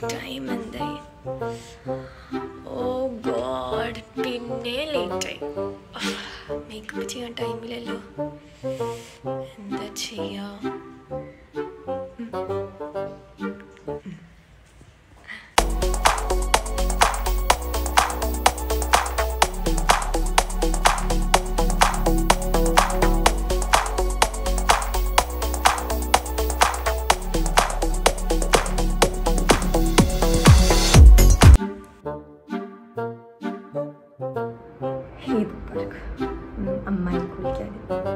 Time എന്തായി ഓ God പിന്നെ ലേറ്റായി മേക്കപ്പ് ചെയ്യാൻ ടൈമില്ലല്ലോ എന്താ ചെയ്യാ ഈദ് മുബാറക് ഉം, അമ്മായി കുളിക്കാൻ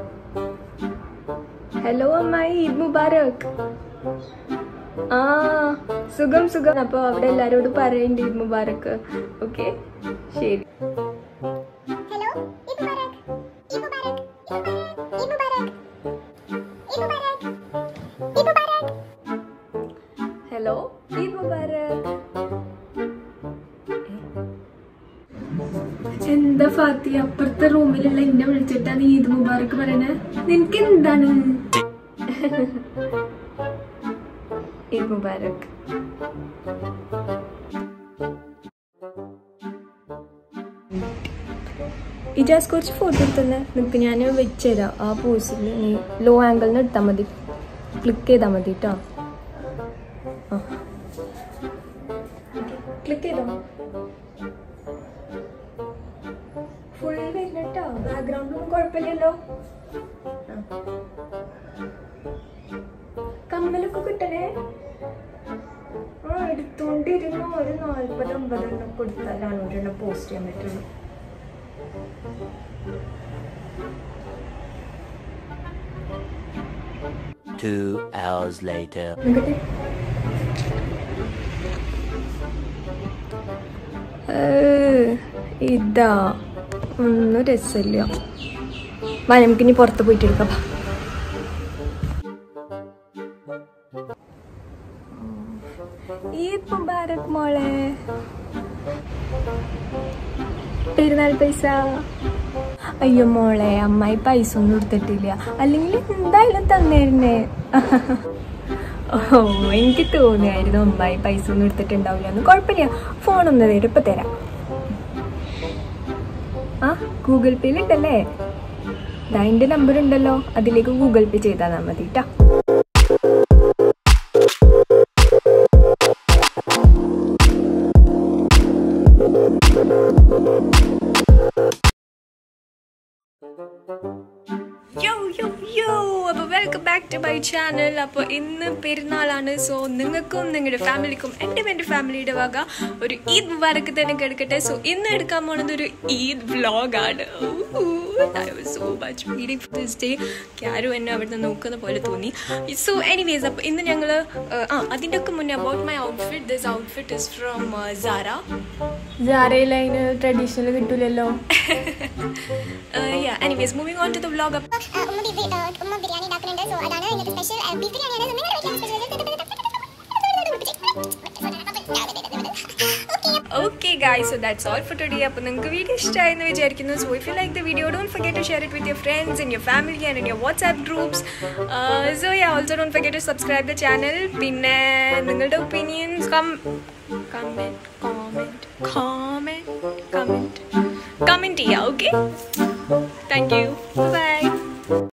ഹലോ അമ്മായി ഈദ് മുബാറക് ആ സുഖം സുഖം അപ്പോൾ അവിടെ എല്ലാവരോടും പറയണ്ട ഈദ് മുബാറക് ഓക്കെ ശരി ഹലോ ഈദ് മുബാറക് ഈദ് മുബാറക് ഈദ് മുബാറക് ഈദ് മുബാറക് ഈദ് മുബാറക് ഹലോ ഈദ് മുബാറക് എന്താ ഫാത്തി അപ്പുറത്തെ റൂമിലുള്ള എന്നെ വിളിച്ചിട്ടാണ് ഈദ് മുബാറക് പറയണേ നിനക്ക് എന്താണ് ഈദ് മുബാറക് ഇജാസ് കുറച്ച് ഫോട്ടോ എടുത്തന്നെ നിനക്ക് ഞാൻ വെച്ചുതരാം ആ പോസിൽ നീ ലോ ആംഗിളിന് എടുത്താൽ മതി ക്ലിക്ക് ചെയ്താൽ മതി കേട്ടോ ആ ക്ലിക്ക് ചെയ്തോ ഫുൾ വരുന്നട്ടോ ബാക്ക്ഗ്രൗണ്ട് ഒന്നും കുഴപ്പമില്ലല്ലോ ആ. കമ്മലൊക്കെ കിട്ടണേ ആ എടുത്തോണ്ടിരുന്ന ഒരു നാൽപ്പത് അമ്പതെണ്ണം കൊടുത്താലാണ് ഒരെണ്ണം പോസ്റ്റ് ചെയ്യാൻ പറ്റുള്ളൂ Two hours later. നോക്കട്ടെ ഏ, ഇതാ ഒന്നും രസമില്ല വാ നമുക്കിനി പുറത്ത് പോയിട്ട് എടുക്കാം വാ. ഈദ് മുബാരക് മോളെ പെരുന്നാൾ പൈസ അയ്യോ മോളെ അമ്മായി പൈസ ഒന്നും എടുത്തിട്ടില്ല അല്ലെങ്കിൽ എന്തായാലും തന്നേരുന്നേ ഓ എനിക്ക് തോന്നിയായിരുന്നു അമ്മായി പൈസ ഒന്നും എടുത്തിട്ടുണ്ടാവില്ല എന്ന് കുഴപ്പമില്ല ഫോണൊന്ന് തരും ഇപ്പൊ തരാം ആ ഗൂഗിൾ പേയിൽ ഉണ്ടല്ലേ അതിന്റെ നമ്പർ ഉണ്ടല്ലോ അതിലേക്ക് ഗൂഗിൾ പേ ചെയ്താൽ മതി കേട്ടോ യോ യോ യോ അപ്പോൾ welcome back to my channel അപ്പോൾ ഇന്ന് പെരുന്നാളാണ് സോ നിങ്ങൾക്കും നിങ്ങളുടെ ഫാമിലിക്കും എൻ്റെ എൻ്റെ ഫാമിലിയുടെ വക ഒരു ഈദ് മുബാറക്ക് തന്നെ കിടക്കട്ടെ സോ ഇന്ന് എടുക്കാൻ പോകുന്നത് ഒരു ഈദ് വ്ളോഗാണ് I was so much feeling for this day ആരും എന്നെ അവിടുന്ന് നോക്കുന്ന പോലെ തോന്നി സോ എനിവേസ് അപ്പോൾ ഇന്ന് ഞങ്ങൾ ആ അതിൻ്റെ ഒക്കെ മുന്നേ about my outfit this outfit is from Zara സാരയിൽ അതിന് ട്രഡീഷണൽ കിട്ടൂലല്ലോ anyways moving on to the vlog ആ, ഉമ്മ ബി- ബി- ആ, ഉമ്മ ബിരിയാണി ഉണ്ടാക്കുന്നുണ്ട് സോ അതാണ് ഇന്നത്തെ സ്പെഷ്യൽ ബീഫ് ബിരിയാണിയാണ് നിങ്ങളുടെ വീട്ടിലെ special okay guys so that's all for today അപ്പോൾ നിങ്ങൾക്ക് വീഡിയോ ഇഷ്ടമായെന്ന് വിചാരിക്കുന്നു so if you like the video don't forget to share it with your friends in your family and in your WhatsApp groups so ya also don't forget to subscribe the channel പിന്നെ നിങ്ങളുടെ opinions കം comment comment comment comment comment ചെയ്യുക okay thank you by